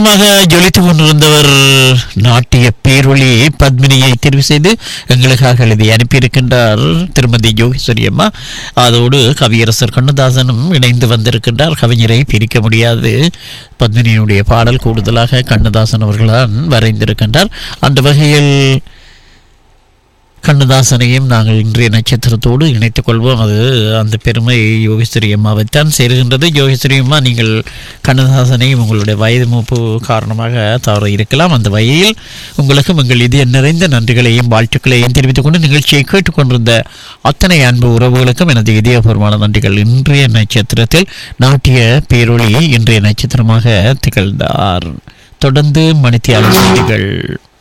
நட்சத்திரமாக ஜொலித்துக் கொண்டிருந்தவர் நாட்டிய பேரொளி பத்மினியை தெரிவு செய்து எங்களுக்காக எழுதி அனுப்பியிருக்கின்றார் திருமதி யோகேஸ்வரி அம்மா அதோடு கவியரசர் கண்ணதாசனும் இணைந்து வந்திருக்கின்றார் கவிஞரை பிரிக்க முடியாது பத்மினியுடைய பாடல் கூடுதலாக கண்ணதாசன் அவர்கள்தான் வரைந்திருக்கின்றார் அந்த வகையில் கண்ணதாசனையும் நாங்கள் இன்றைய நட்சத்திரத்தோடு இணைத்துக் கொள்வோம் அது அந்த பெருமை யோகேஸ்வரி அம்மாவைத்தான் சேருகின்றது யோகேஸ்வரி அம்மா நீங்கள் கண்ணதாசனையும் உங்களுடைய வயது மூப்பு காரணமாக தவற இருக்கலாம் அந்த வகையில் உங்களுக்கும் எங்கள் இது நிறைந்த நன்றிகளையும் வாழ்த்துக்களையும் தெரிவித்துக் கொண்டு நிகழ்ச்சியை கேட்டுக்கொண்டிருந்த அத்தனை அன்பு உறவுகளுக்கும் எனது இதயபூர்வமான நன்றிகள் இன்றைய நட்சத்திரத்தில் நாட்டிய பேரொளி இன்றைய நட்சத்திரமாக திகழ்ந்தார் தொடர்ந்து மணித்தியாளர் செய்திகள்